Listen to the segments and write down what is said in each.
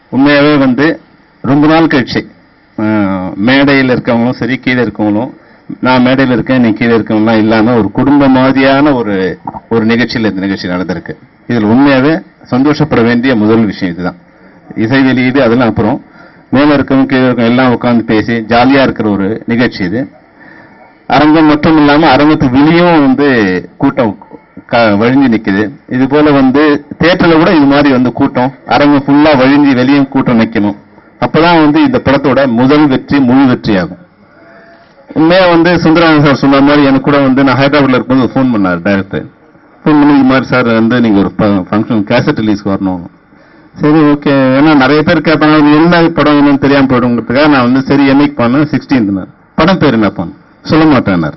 உண்மையாவே வந்து ரொம்ப நாள் கழிச்சு அஹ், மேடையில் இருக்கவங்களும் சரி கீழே இருக்கவங்களும் நான் மேடையில் இருக்கேன் நீ கீழே இருக்கவங்களாம் இல்லாம ஒரு குடும்ப மாதிரியான ஒரு ஒரு நிகழ்ச்சியில் இந்த நிகழ்ச்சி நடந்திருக்கு இதில் உண்மையாவே சந்தோஷப்பட வேண்டிய முதல் விஷயம் இதுதான் இசை வெளியீடு அதெல்லாம் அப்புறம் மேல இருக்கவங்க கீழே இருக்கவங்க எல்லாம் உட்கார்ந்து பேசி ஜாலியா இருக்கிற ஒரு நிகழ்ச்சி இது அரங்கம் மட்டும் இல்லாம அரங்கத்துக்கு வெளியும் வந்து கூட்டம் க- வழிஞ்சு நிக்குது இது போல வந்து தியேட்டர்ல கூட இது மாதிரி வந்து கூட்டம் அரங்கம் ஃபுல்லா வழிஞ்சு வெளியும் கூட்டம் நிக்கணும் அப்பதான் வந்து இந்த படத்தோட முதல் வெற்றி முழு வெற்றி ஆகும் உண்மையா வந்து சுந்தரராஜன் சார் சொன்ன மாதிரி எனக்கு கூட வந்து நான் ஹைதராபாத்ல இருக்கும்போது ஃபோன் பண்ணார் டைரக்டர் ஃபோன் பண்ணி இது மாதிரி சார் வந்து நீங்க ஒரு ஃபங்க்ஷன் கேசட் ரிலீஸ்க்கு வரணும் சரி ஓகே ஏன்னா நிறைய பேர் கேட்பாங்க அது என்ன படம் என்னன்னு தெரியாம போயிடுங்கிறதுக்காக நான் வந்து சரி என்னைக்கு பண்ணேன் சிக்ஸ்டீன்த் படம் பேர் என்ன பண்ண சொல்ல மாட்டேன்னாரு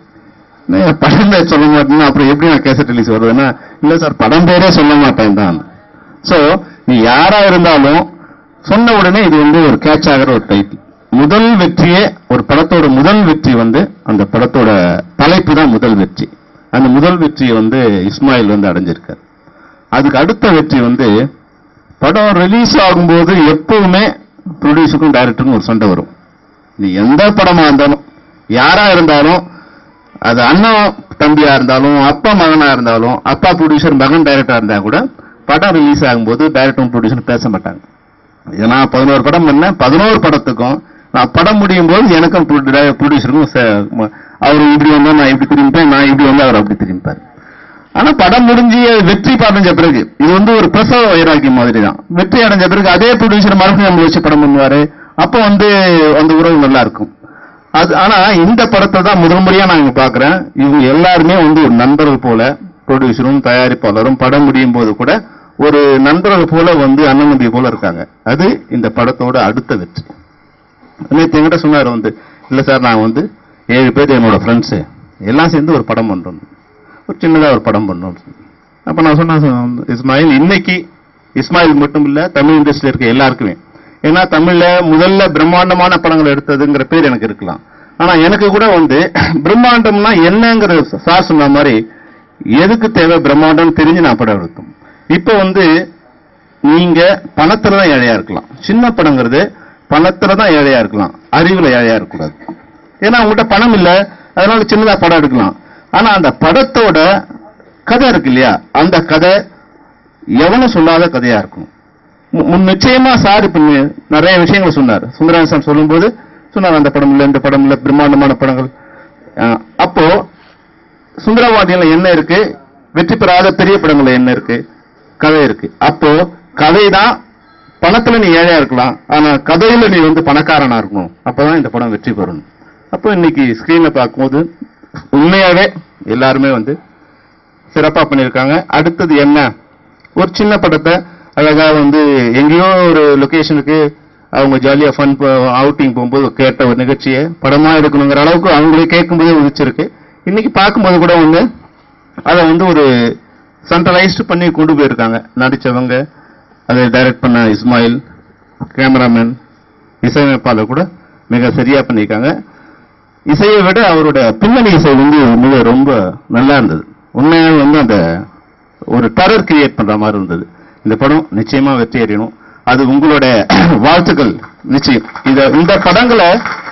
நான் படம் பேர் சொல்ல மாட்டேன்னா அப்புறம் எப்படி நான் கேசட் ரிலீஸ் வருதுன்னா இல்ல சார் படம் பேரே சொல்ல மாட்டேன் தான் சோ நீ யாரா இருந்தாலும் சொன்ன உடனே இது வந்து ஒரு கேட்ச் ஆகிற ஒரு டைட்டில் முதல் வெற்றியே ஒரு படத்தோட முதல் வெற்றி வந்து அந்த படத்தோட தலைப்பு தான் முதல் வெற்றி அந்த முதல் வெற்றியை வந்து இஸ்மாயில் வந்து அடைஞ்சிருக்காரு அதுக்கு அடுத்த வெற்றி வந்து படம் ரிலீஸ் ஆகும்போது எப்பவுமே ப்ரொடியூசருக்கும் டைரக்டருக்கும் ஒரு சண்டை வரும் நீ எந்த படமா இருந்தாலும் யாரா இருந்தாலும் அது அண்ணன் தம்பியா இருந்தாலும் அப்பா மகனா இருந்தாலும் அப்பா ப்ரொடியூசர் மகன் டைரக்டரா இருந்தா கூட படம் ரிலீஸ் ஆகும்போது டைரக்டரும் ப்ரொடியூசரும் பேச மாட்டாங்க இது நான் பதினோரு படம் பண்ணேன் பதினோரு படத்துக்கும் நான் படம் முடியும் போது எனக்கும் ப்ரொடியூசருக்கும் அவர் இப்படி வந்தா நான் இப்படி திரும்பிப்பேன் நான் இப்படி வந்தா அவர் அப்படி திரும்பிப்பார் ஆனா படம் முடிஞ்சு வெற்றி அடைஞ்ச பிறகு இது வந்து ஒரு பிரசவ வைராக்கியம் மாதிரி தான் வெற்றி அடைஞ்ச பிறகு அதே ப்ரொடியூசர் மறுபடியும் நம்ம வச்சு படம் பண்ணுவாரு அப்போ வந்து அந்த உறவு நல்லா இருக்கும் அது ஆனா இந்த படத்தை தான் முதல் முறையா நான் இங்க பாக்குறேன் இவங்க எல்லாருமே வந்து ஒரு நண்பர்கள் போல ப்ரொடியூசரும் தயாரிப்பாளரும் படம் முடியும் போது கூட ஒரு நண்பர்கள் போல வந்து அண்ணன் தம்பி போல இருக்காங்க அது இந்த படத்தோட அடுத்த வெற்றி நேற்று என்கிட்ட சொன்னாரு வந்து இல்ல சார் நான் வந்து ஏழு பேர் என்னோட ஃப்ரெண்ட்ஸு எல்லாம் சேர்ந்து ஒரு படம் பண்றோம் ஒரு சின்னதா ஒரு படம் பண்ணோம் அப்ப நான் சொன்னேன் இஸ்மாயில் இன்னைக்கு இஸ்மாயில் மட்டும் இல்ல தமிழ் இண்டஸ்ட்ரியில் இருக்க எல்லாருக்குமே ஏன்னா தமிழ்ல முதல்ல பிரம்மாண்டமான படங்கள் எடுத்ததுங்கிற பேர் எனக்கு இருக்கலாம் ஆனா எனக்கு கூட வந்து பிரம்மாண்டம்னா என்னங்கிற சார் சொன்ன மாதிரி எதுக்கு தேவை பிரம்மாண்டம் தெரிஞ்சு நான் படம் எடுத்தோம் இப்போ வந்து நீங்க பணத்துல தான் ஏழையா இருக்கலாம் சின்ன படங்கிறது பணத்துல தான் ஏழையா இருக்கலாம் அறிவுல ஏழையா இருக்கக்கூடாது ஏன்னா உங்ககிட்ட பணம் இல்ல அதனால சின்னதா படம் எடுக்கலாம் ஆனா அந்த படத்தோட கதை இருக்கு இல்லையா அந்த கதை எவனும் சொல்லாத கதையா இருக்கும் மு- முன் நிச்சயமா சார் இப்ப நி- நிறைய விஷயங்கள் சொன்னார் சுந்தரன் சார் சொல்லும்போது சொன்னார் அந்த படம் இல்ல இந்த படம் இல்ல பிரம்மாண்டமான படங்கள் அஹ், அப்போ சுந்தரவாதியில என்ன இருக்கு வெற்றி பெறாத பெரிய படங்கள்ல என்ன இருக்கு கதை இருக்கு அப்போ கதை தான் பணத்துல நீ ஏழையா இருக்கலாம் ஆனா கதையில நீ வந்து பணக்காரனா இருக்கணும் அப்பதான் இந்த படம் வெற்றி பெறணும் அப்போ இன்னைக்கு ஸ்கிரீன்ல பார்க்கும்போது உண்மையாவே எல்லாருமே வந்து சிறப்பா பண்ணியிருக்காங்க அடுத்தது என்ன ஒரு சின்ன படத்தை அழகா வந்து எங்கேயோ ஒரு லொகேஷனுக்கு அவங்க ஜாலியா ஃபன் அவுட்டிங் போகும்போது கேட்ட ஒரு நிகழ்ச்சியை படமா எடுக்கணுங்கிற அளவுக்கு அவங்களே கேட்கும்போதே உதிச்சிருக்கு இன்னைக்கு பார்க்கும்போது கூட வந்து அதை வந்து ஒரு சென்ட்ரலைஸ்டு பண்ணி கொண்டு போயிருக்காங்க நடிச்சவங்க அதை டைரக்ட் பண்ண இஸ்மாயில் கேமராமேன் இசையமைப்பாளர் கூட மிக சரியா பண்ணியிருக்காங்க இசையை விட அவரோட பின்னணி இசை வந்து மிக ரொம்ப நல்லா இருந்தது உண்மையாக வந்து அந்த ஒரு டரர் கிரியேட் பண்ற மாதிரி இருந்தது இந்த படம் நிச்சயமா வெற்றி அடையணும் அது உங்களோட வாழ்த்துக்கள் நிச்சயம் இந்த இந்த படங்களை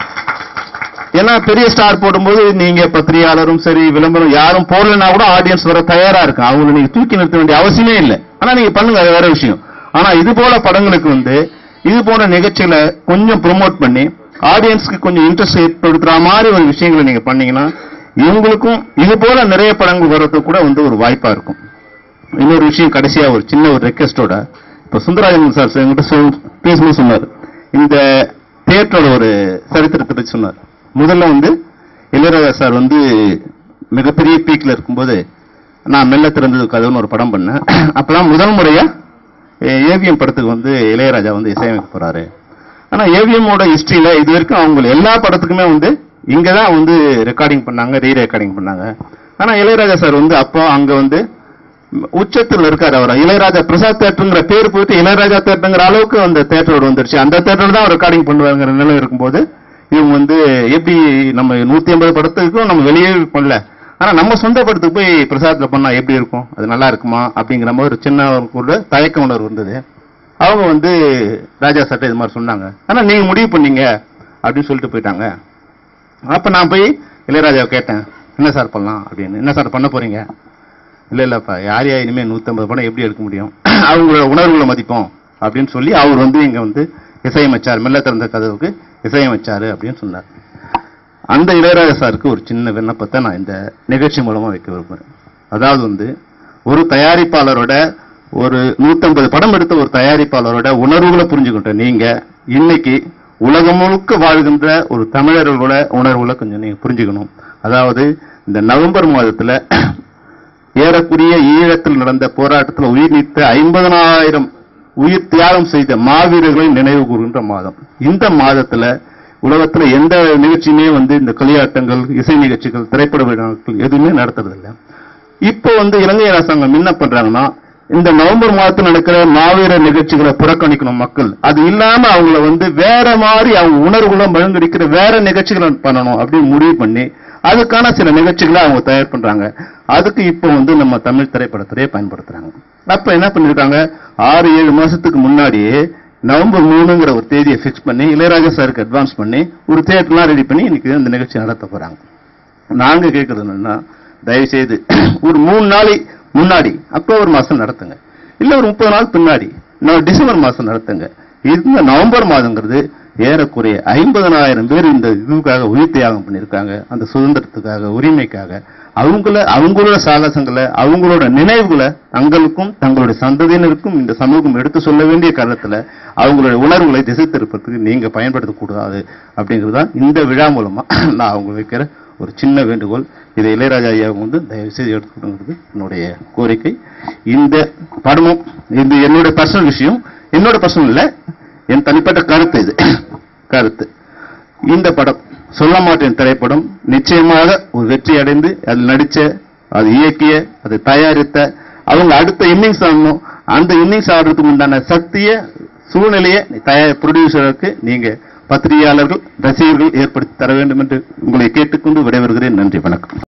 ஏன்னா பெரிய ஸ்டார் போடும்போது நீங்க பத்திரிகையாளரும் சரி விளம்பரம் யாரும் போடலைன்னா கூட ஆடியன்ஸ் வர தயாரா இருக்கு அவங்களை நீங்க தூக்கி நிறுத்த வேண்டிய அவசியமே இல்லை ஆனா நீங்க பண்ணுங்க அது வேற விஷயம் ஆனா இது போல படங்களுக்கு வந்து இது போல நிகழ்ச்சிகளை கொஞ்சம் ப்ரோமோட் பண்ணி ஆடியன்ஸ்க்கு கொஞ்சம் இன்ட்ரெஸ்ட் ஏற்படுத்துற மாதிரி ஒரு விஷயங்களை நீங்க பண்ணீங்கன்னா இவங்களுக்கும் இது போல நிறைய படங்கள் வர்றதுக்கு கூட வந்து ஒரு வாய்ப்பா இருக்கும் இன்னொரு விஷயம் கடைசியா ஒரு சின்ன ஒரு ரெக்வெஸ்டோட இப்ப சுந்தராஜன் சார் என்கிட்ட சொல் பேசும்போது சொன்னார் இந்த தியேட்டரோட ஒரு சரித்திரத்தை பத்தி சொன்னார் முதல்ல வந்து இளையராஜா சார் வந்து மிகப்பெரிய பீக்ல இருக்கும்போது நான் மெல்ல திறந்தது கதவுன்னு ஒரு படம் பண்ணேன் அப்பதான் முதல் முறையா ஏவிஎம் படத்துக்கு வந்து இளையராஜா வந்து இசையமைக்க போறாரு ஆனா ஏவிஎம்மோட ஹிஸ்டரியில இது வரைக்கும் அவங்க எல்லா படத்துக்குமே வந்து இங்க தான் வந்து ரெக்கார்டிங் பண்ணாங்க ரீ ரெக்கார்டிங் பண்ணாங்க ஆனா இளையராஜா சார் வந்து அப்போ அங்க வந்து உச்சத்தில் இருக்காரு அவர் இளையராஜா பிரசாத் தேட்டருங்கிற பேர் போயிட்டு இளையராஜா தேட்டருங்கிற அளவுக்கு அந்த தேட்டரோட வந்துருச்சு அந்த தேட்டர் தான் ரெக்கார்டிங் பண்ணுவாங்கிற நிலை இருக்கும்போது இவங்க வந்து எப்படி நம்ம நூத்தி ஐம்பது படத்துக்கும் நம்ம வெளியே பண்ணல ஆனா நம்ம சொந்த படத்துக்கு போய் பிரசாத்ல பண்ணா எப்படி இருக்கும் அது நல்லா இருக்குமா அப்படிங்கிற மாதிரி ஒரு சின்ன ஒரு தயக்க உணர்வு இருந்தது அவங்க வந்து ராஜா சார்ட்ட இது மாதிரி சொன்னாங்க ஆனா நீங்க முடிவு பண்ணீங்க அப்படின்னு சொல்லிட்டு போயிட்டாங்க அப்ப நான் போய் இளையராஜாவை கேட்டேன் என்ன சார் பண்ணலாம் அப்படின்னு என்ன சார் பண்ண போறீங்க இல்ல இல்லப்பா யார் யார் இனிமே 150 படம் எப்படி எடுக்க முடியும் அவங்களோட உணர்வுகளை மதிப்போம் அப்படின்னு சொல்லி அவர் வந்து இங்க வந்து இசையமைச்சார் மெல்ல திறந்த கதவுக்கு இசையமைச்சாரு அப்படின்னு சொன்னார் அந்த இளையராஜா சாருக்கு ஒரு சின்ன விண்ணப்பத்தை நான் இந்த நிகழ்ச்சி மூலமா வைக்க விரும்புறேன் அதாவது வந்து ஒரு தயாரிப்பாளரோட ஒரு 150 படம் எடுத்த ஒரு தயாரிப்பாளரோட உணர்வுகளை புரிஞ்சுக்கிட்ட நீங்க இன்னைக்கு உலகம் முழுக்க வாழ்கின்ற ஒரு தமிழர்களோட உணர்வுகளை கொஞ்சம் நீங்க புரிஞ்சுக்கணும் அதாவது இந்த நவம்பர் மாதத்துல ஏறக்குறைய ஈழத்தில் நடந்த போராட்டத்தில் உயிர் நீத்த ஐம்பதனாயிரம் உயிர் தியாகம் செய்த மாவீரர்களை நினைவு கூறுகின்ற மாதம் இந்த மாதத்துல உலகத்துல எந்த நிகழ்ச்சியுமே வந்து இந்த களியாட்டங்கள் இசை நிகழ்ச்சிகள் திரைப்பட விழாக்கள் எதுவுமே நடத்துறது இல்ல இப்போ வந்து இலங்கை அரசாங்கம் என்ன பண்றாங்கன்னா இந்த நவம்பர் மாதத்தில் நடக்கிற மாவீரர் நிகழ்ச்சிகளை புறக்கணிக்கணும் மக்கள் அது இல்லாம அவங்கள வந்து வேற மாதிரி அவங்க உணர்வுகளை மழுங்கடிக்கிற வேற நிகழ்ச்சிகளை பண்ணணும் அப்படின்னு முடிவு பண்ணி அதுக்கான சில நிகழ்ச்சிகளை அவங்க தயார் பண்றாங்க அதுக்கு இப்போ வந்து நம்ம தமிழ் திரைப்படத்திலேயே பயன்படுத்துறாங்க அப்ப என்ன பண்ணிருக்காங்க ஆறு ஏழு மாசத்துக்கு முன்னாடியே நவம்பர் மூணுங்கிற ஒரு தேதியை ஃபிக்ஸ் பண்ணி இளையராஜா சாருக்கு அட்வான்ஸ் பண்ணி ஒரு தேட்டர்லாம் ரெடி பண்ணி இன்னைக்கு இந்த நிகழ்ச்சி நடத்த போறாங்க நாங்க கேட்கறது என்னன்னா தயவு செய்து ஒரு மூணு நாளை முன்னாடி அக்டோபர் மாசம் நடத்துங்க இல்ல ஒரு முப்பது நாள் பின்னாடி இன்னும் டிசம்பர் மாசம் நடத்துங்க இந்த நவம்பர் மாதங்கிறது ஏறக்குறைய ஐம்பதனாயிரம் பேர் இந்த இதுக்காக உயிர் தியாகம் பண்ணியிருக்காங்க அந்த சுதந்திரத்துக்காக உரிமைக்காக அவங்கள அவங்களோட சாகசங்களை அவங்களோட நினைவுகளை தங்களுக்கும் தங்களுடைய சந்ததியினருக்கும் இந்த சமூகம் எடுத்து சொல்ல வேண்டிய காலத்துல அவங்களுடைய உணர்வுகளை திசை திருப்பத்துக்கு நீங்க பயன்படுத்தக்கூடாது அப்படிங்கிறது தான் இந்த விழா மூலமா நான் அவங்க வைக்கிற ஒரு சின்ன வேண்டுகோள் இதை இளையராஜா ஐயா வந்து தயவு செய்து எடுத்துக்கணுங்கிறது என்னுடைய கோரிக்கை இந்த படமும் இது என்னுடைய பர்சனல் விஷயம் என்னோட பர்சனல் இல்ல என் தனிப்பட்ட கருத்து இது கருத்து இந்த படம் சொல்ல மாட்டேன் திரைப்படம் நிச்சயமாக ஒரு வெற்றி அடைந்து அதில் நடிச்ச அது இயக்கிய அது தயாரித்த அவங்க அடுத்த இன்னிங்ஸ் ஆடணும் அந்த இன்னிங்ஸ் ஆடுறதுக்கு உண்டான சக்திய சூழ்நிலையை தயார் ப்ரொடியூசருக்கு நீங்க பத்திரிகையாளர்கள் ரசிகர்கள் ஏற்படுத்தி தர வேண்டும் என்று உங்களை கேட்டுக்கொண்டு விடைபெறுகிறேன் நன்றி வணக்கம்